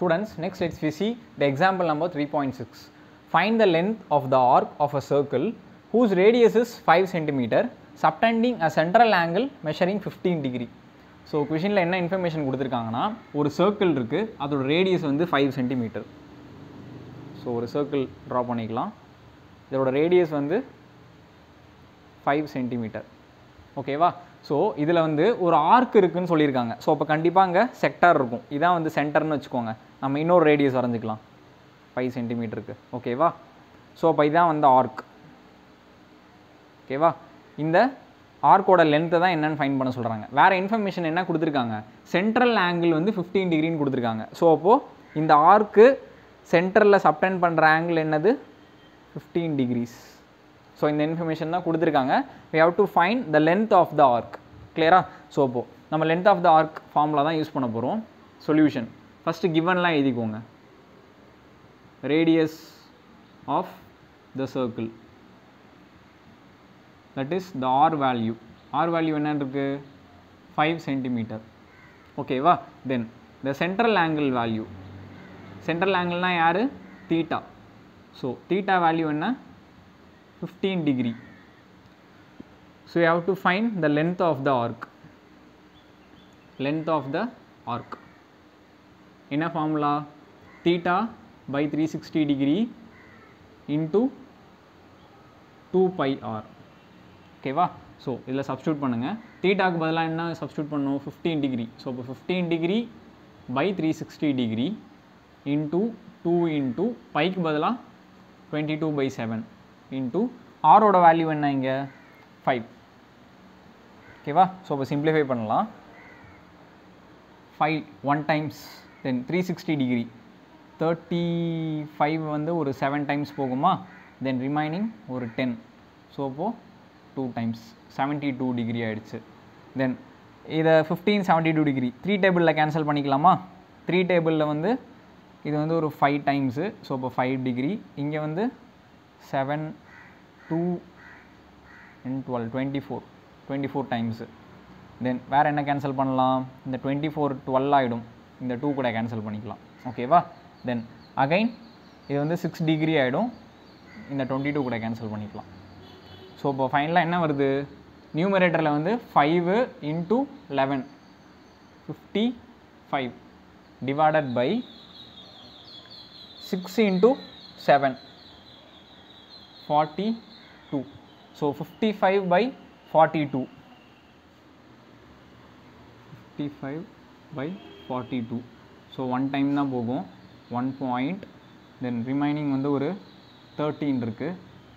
Students, next let's we see the example number 3.6. Find the length of the arc of a circle whose radius is 5 cm subtending a central angle measuring 15 degree. So கொஷினில் என்ன information கொடுத்துருக்காங்கன்னா ஒரு circle இருக்குது அதோட radius வந்து five centimetre so ஒரு circle draw பண்ணிக்கலாம் இதோட ரேடியஸ் வந்து ஃபைவ் சென்டிமீட்டர் ஓகேவா ஸோ இதில் வந்து ஒரு ஆர்க் இருக்குன்னு சொல்லியிருக்காங்க ஸோ அப்போ கண்டிப்பாக அங்கே செக்டார் இருக்கும் இதான் வந்து சென்டர்னு வச்சுக்கோங்க நம்ம இன்னொரு ரேடியஸ் வரைஞ்சிக்கலாம் ஃபைவ் சென்டிமீட்டருக்கு ஓகேவா ஸோ அப்போ இதான் வந்து ஆர்க் ஓகேவா இந்த ஆர்க்கோட லென்த்தை தான் என்னன்னு ஃபைன் பண்ண சொல்கிறாங்க வேறு இன்ஃபர்மேஷன் என்ன கொடுத்துருக்காங்க சென்ட்ரல் ஆங்கிள் வந்து ஃபிஃப்டீன் டிகிரின்னு கொடுத்துருக்காங்க ஸோ அப்போது இந்த ஆர்க்கு சென்டரில் சப்டென்ட் பண்ணுற ஆங்கிள் என்னது ஃபிஃப்டீன் டிகிரிஸ் ஸோ இந்த இன்ஃபர்மேஷன் தான் கொடுத்துருக்காங்க we have to find the length of the arc கிளியரா ஸோ அப்போது நம்ம length of the arc formula தான் யூஸ் பண்ண போகிறோம் சொல்யூஷன் ஃபஸ்ட்டு கிவன்லாம் எழுதிக்கோங்க radius of the circle that is the r value r value என்ன இருக்கு 5 சென்டிமீட்டர் ஓகேவா தென் the central angle value central angle னா யாரு தீட்டா ஸோ தீட்டா வேல்யூ என்ன 15 degree so you have to find the length of the arc length of the arc என்ன formula theta by 360 degree into 2 pi r ஓகேவா so இதில் substitute பண்ணுங்கள் தீட்டாக்கு பதிலாக என்ன சப்ஸ்டியூட் பண்ணணும் ஃபிஃப்டீன் டிகிரி ஸோ இப்போ fifteen degree by three sixty degree into two into பைக்கு பதிலாக twenty two by seven into ஆரோட வேல்யூ என்ன இங்கே ஃபைவ் ஓகேவா ஸோ இப்போ சிம்பிளிஃபை பண்ணலாம் five one times then three sixty degree thirty five வந்து ஒரு செவன் டைம்ஸ் போகுமா தென் ரிமைனிங் ஒரு டென் ஸோ அப்போது two times seventy two degree ஆயிடுச்சு தென் இதை fifteen seventy two degree three டேபிளில் கேன்சல் பண்ணிக்கலாமா த்ரீ டேபிளில் வந்து இது வந்து ஒரு ஃபைவ் டைம்ஸு ஸோ இப்போ ஃபைவ் டிகிரி இங்கே வந்து seven two and twelve twenty four twenty four times then வேறு என்ன கேன்சல் பண்ணலாம் இந்த டுவெண்ட்டி ஃபோர் டுவெல் ஆகிடும் இந்த டூ கூட கேன்சல் பண்ணிக்கலாம் ஓகேவா தென் அகைன் இது வந்து சிக்ஸ் டிகிரி ஆகிடும் இந்த டுவெண்ட்டி டூ கூட கேன்சல் பண்ணிக்கலாம் ஸோ இப்போ ஃபைனலாக என்ன வருது நியூமரேட்டரில் வந்து five into eleven fifty five divided by six into seven forty two so fifty five by forty two fifty five by forty two so one time தான் போகும் ஒன் பாயிண்ட் தென் ரிமைனிங் வந்து ஒரு தேர்ட்டீன் இருக்குது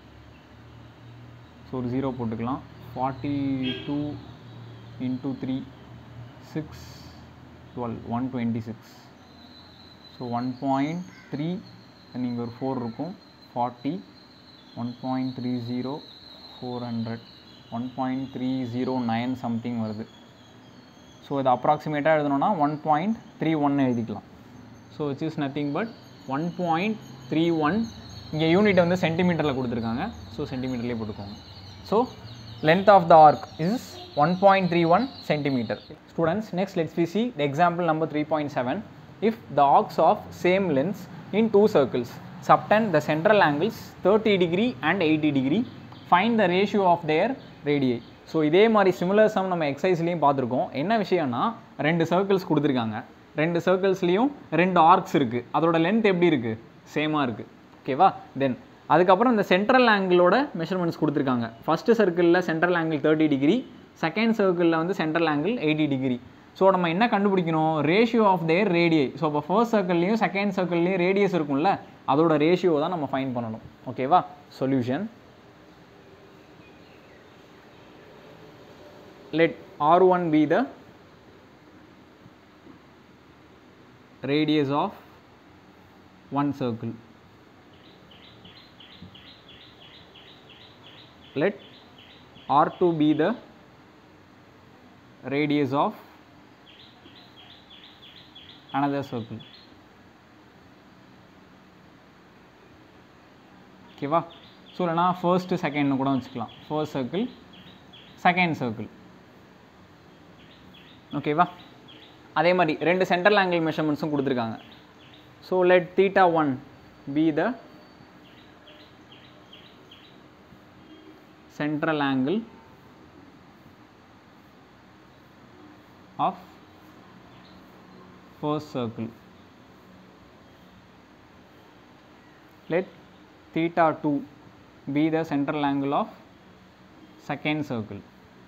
ஸோ ஒரு zero போட்டுக்கலாம் forty two into three six twelve one twenty six so one point three இங்கே ஒரு four இருக்கும் forty one point three zero four hundred one point three zero nine something வருது so இது அப்ராக்சிமேட்டாக எழுதணும்னா ஒன் பாயிண்ட் த்ரீ ஒன் எழுதிக்கலாம் so it's is nothing but one point three one இங்கே unit வந்து சென்டிமீட்டரில் கொடுத்துருக்காங்க ஸோ சென்டிமீட்டர்லேயே போட்டுக்கோங்க so length of the arc is 1.31 centimeter. Students, next let's we see the example number 3.7. If the arcs of same length in two circles subtend the central angles 30 degree and 80 degree, find the ratio of their radii. So இதே மாதிரி similar some நம்ம எக்ஸசைஸ்லேயும் பார்த்துருக்கோம் என்ன விஷயம்னா ரெண்டு circles கொடுத்துருக்காங்க ரெண்டு சர்க்கிள்ஸ்லேயும் ரெண்டு ஆர்க்ஸ் இருக்குது அதோட லென்த் எப்படி இருக்குது சேமாக இருக்குது ஓகேவா தென் அதுக்கப்புறம் இந்த சென்ட்ரல் ஆங்கிளோட மெஷர்மெண்ட்ஸ் கொடுத்துருக்காங்க ஃபஸ்ட்டு சர்க்கிளில் central angle thirty degree second சர்க்கிளில் வந்து central angle eighty degree so நம்ம என்ன கண்டுபிடிக்கணும் ratio of their radii so இப்போ ஃபர்ஸ்ட் சர்க்கிள்லையும் செகண்ட் சர்க்கிள்லையும் ரேடியஸ் இருக்கும்ல அதோட ரேஷியோ தான் நம்ம ஃபைன் பண்ணணும் ஓகேவா solution let R one be the radius of one circle let r2 be the radius of another circle ஓகேவா ஸோ இல்லைனா ஃபர்ஸ்ட்டு செகண்ட்னு கூட வச்சுக்கலாம் ஃபர்ஸ்ட் சர்க்கிள் செகண்ட் சர்க்கிள் ஓகேவா அதே மாதிரி ரெண்டு சென்ட்ரல் ஆங்கிள் மெஷர்மெண்ட்ஸும் கொடுத்துருக்காங்க So let theta 1 be the central angle of first circle. Let theta 2 be the central angle of second circle.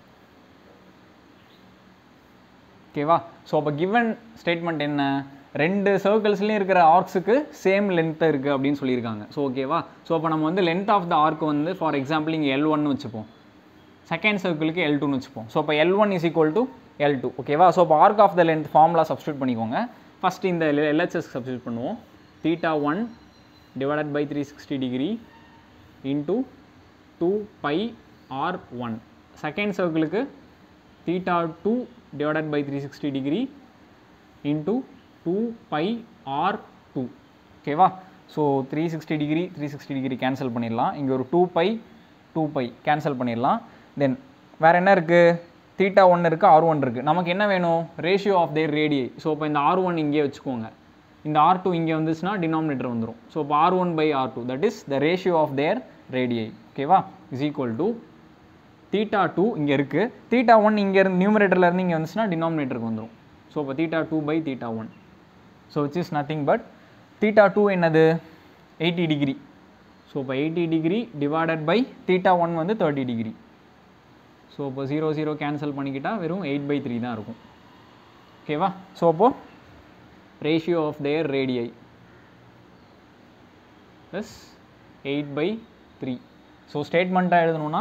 ஓகேவா ஸோ அப்போ கிவன் ஸ்டேட்மெண்ட் என்ன ரெண்டு சர்க்கிள்ஸ்லேயும் இருக்கிற ஆர்க்ஸுக்கு சேம் லென்த் இருக்குது அப்படின்னு சொல்லியிருக்காங்க ஸோ ஓகேவா ஸோ அப்போ நம்ம வந்து லென்த் ஆஃப் த ஆர்க் வந்து ஃபார் எக்ஸாம்பிள் இங்கே எல் ஒன்னு வச்சுப்போம் செகண்ட் சர்க்கிளுக்கு எல் டூன்னு வச்சுப்போம் ஸோ அப்போ L one is equal to L two ஓகேவா ஸோ இப்போ arc of the length formula substitute பண்ணிக்கோங்க ஃபஸ்ட் இந்த எல்ஹெச்எஸ் சப்ஸ்டியூட் பண்ணுவோம் theta one divided by three sixty degree into two pi R one second சர்க்கிளுக்கு theta two divided by 360 degree into 2 pi r 2 ஓகேவா so three sixty degree three sixty degree cancel பண்ணிடலாம் இங்கே ஒரு two pi two pi cancel பண்ணிடலாம் then வேறு என்ன இருக்குது theta one இருக்குது ஆர் ஒன் இருக்குது நமக்கு என்ன வேணும் ratio of their radii so இப்போ இந்த ஆர் ஒன் இங்கே வச்சுக்கோங்க இந்த ஆர் டூ இங்கே வந்துச்சுன்னா டினாமினேட்டர் வந்துடும் ஸோ இப்போ R one by R two that is the ratio of their radii ஓகேவா is equal to theta two இங்கே இருக்குது தீட்டா ஒன் இங்கே இருந்து நியூமரேட்டரில் இருந்து இங்கே வந்துச்சுன்னா டினாமினேட்டருக்கு வந்துடும் ஸோ இப்போ theta two by theta one so which is nothing but theta two என்னது எயிட்டி டிகிரி ஸோ இப்போ eighty degree divided by theta one வந்து தேர்ட்டி டிகிரி ஸோ இப்போ ஜீரோ ஜீரோ கேன்சல் பண்ணிக்கிட்டால் வெறும் எயிட் பை த்ரீ தான் இருக்கும் ஓகேவா ஸோ அப்போது ரேஷியோ ஆஃப் தேர் ரேடியை plus eight by three so ஸ்டேட்மெண்ட்டாக எழுதணும்னா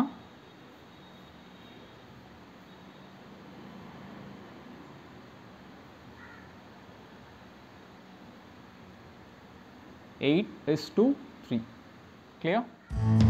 eight is to three clear